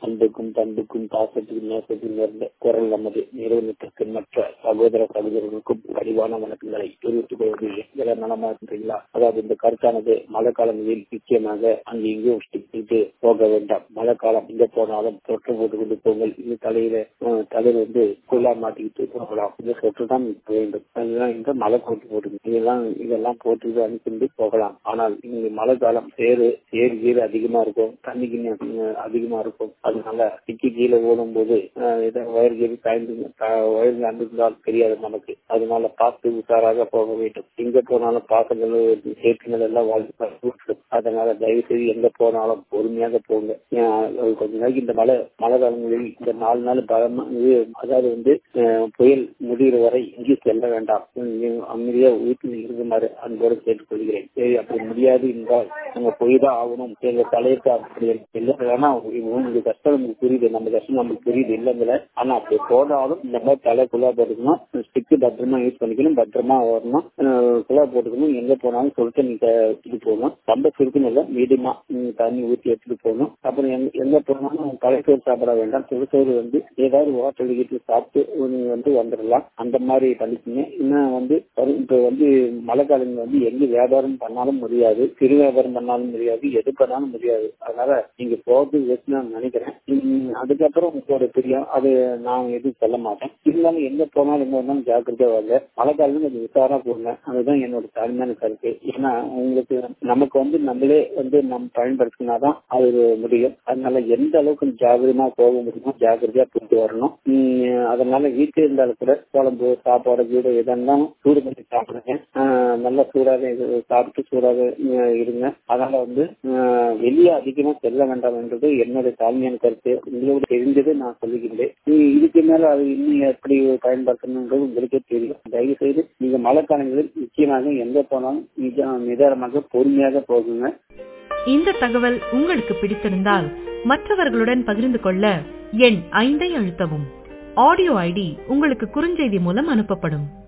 அன்புக்கும் பண்புக்கும் பாசத்துக்கும் நேசத்துக்கும் நேர்ந்த குரல் நமது நிறுவனத்திற்கு மற்ற சகோதர சகோதரர்களுக்கும் வடிவான வணக்கங்களை தெரிவித்துக் கொள்கிறேன் இதெல்லாம் நலமா இருக்கீங்களா அதாவது இந்த கருத்தானது மழை காலங்களில் நிச்சயமாக அங்கு இங்கும் சுத்திட்டு போக வேண்டாம் மழை காலம் எங்க போனாலும் தொற்று போட்டு கொண்டு போங்கள் இது தலையில அஹ், தலையில வந்து குள்ளா மாட்டிக்கிட்டு போகலாம் இந்த சொற்று தான் வேண்டும் அதுதான் இந்த மழை போட்டு போட்டு இதெல்லாம் இதெல்லாம் போட்டு அனுப்பிட்டு போகலாம் ஆனால் இங்க மழை காலம் சேரு சேரு கீழே அதிகமா இருக்கும் தண்ணி கிண்ணி அஹ், அதிகமா இருக்கும் அதனால டிக்கி கீழே ஓடும் போது ஏதாவது வயர் கீழே காய்ந்து வயர் அண்டிருந்தால் தெரியாது நமக்கு அதனால பார்த்து உஷாராக போக வேண்டும் எங்க போனாலும் பாசங்கள் சேர்த்துங்கள் எல்லாம் வாழ்க்கை அதனால தயவு செய்து எங்க போனாலும் பொறுமையாக போங்க அஹ் கொஞ்ச நாளைக்கு இந்த மழை மழை காலங்களில் இந்த நாலு நாள் பலமா இது அதாவது வந்து அஹ், புயல் முடிகிற வரை எங்கேயும் செல்ல வேண்டாம் நீங்க அமைதியா வீட்டில் இருக்குமாறு அன்போடு கேட்டுக்கொள்கிறேன் சரி அப்படி முடியாது என்றால் நம்ம போய் தான் ஆகணும் எங்க தலையத்தை அப்படி இல்லை ஆனா உங்களுக்கு கஷ்டம் நமக்கு புரியுது நம்ம கஷ்டம் நமக்கு புரியுது இல்லைங்கள ஆனா அப்படி போனாலும் இந்த மாதிரி தலை குழா போட்டுக்கணும் ஸ்டிக்கு பத்திரமா யூஸ் பண்ணிக்கணும் பத்திரமா வரணும் அஹ், குழா போட்டுக்கணும் எங்க போனாலும் சொல்லிட்டு நீங்க எடுத்துட்டு போகணும் ரொம்ப சுருக்கணும் இல்லை மீடியமா நீங்க தண்ணி ஊற்றி எடுத்துட்டு போகணும் அப்புறம் எங்க எங்க போனாலும் தலைச்சோறு சாப்பிட வேண்டாம் சுடுசோறு வந்து ஏதாவது ஹோட்டல் வீட்டு சாப்பிட்டு நீங்க வந்து வந்துடலாம் அந்த மாதிரி பண்ணிக்கோங்க இன்னும் வந்து வரும் இப்ப வந்து மழை காலங்கள் வந்து எங்க வியாபாரம் பண்ணாலும் முடியாது சிறு வியாபாரம் பண்ணாலும் முடியாது எது பண்ணாலும் முடியாது அதனால நீங்க போகிறது வேஸ்ட் நான் நினைக்கிறேன் உம், அதுக்கப்புறம் உங்களோட பிரியம் அது நான் எதுவும் சொல்ல மாட்டேன் இருந்தாலும் எங்க போனாலும் எங்க வந்தாலும் ஜாக்கிரதையா வாங்க மழை காலம் கொஞ்சம் உஷாரா போங்க அதுதான் என்னோட தாழ்மையான கருத்து ஏன்னா உங்களுக்கு நமக்கு வந்து நம்மளே வந்து நம்ம பயன்படுத்தினாதான் அது முடியும் அதனால எந்த அளவுக்கு ஜாகிரதமா போக முடியுமோ ஜாக்கிரதையா போயிட்டு வரணும் உம், அதனால வீட்டில் இருந்தாலும் கூட குழம்பு சாப்பாடு வீடு எதெல்லாம் சூடு பண்ணி சாப்பிடுங்க ஆஹ் நல்லா சூடாக இது சாப்பிட்டு சூடாக அஹ் இருங்க அதனால வந்து ஆஹ் வெளியே அதிகமா செல்ல வேண்டாம் என்றது என்னுடைய தாழ்மையான கருத்து உங்களோட தெரிஞ்சது நான் சொல்லுகின்றேன் நீங்க இதுக்கு மேல அது இன்னும் எப்படி பயன்படுத்தணுன்றது உங்களுக்கே தெரியும் தயவு செய்து நீங்க மழை காலங்களில் நிச்சயமாக எங்க போனாலும் நிஜ- நிதானமாக பொறுமையாக போகுங்க இந்த தகவல் உங்களுக்கு பிடித்திருந்தால் மற்றவர்களுடன் பகிர்ந்து கொள்ள எண் ஐந்தை அழுத்தவும் ஆடியோ ஐடி உங்களுக்கு குறுஞ்செய்தி மூலம் அனுப்பப்படும்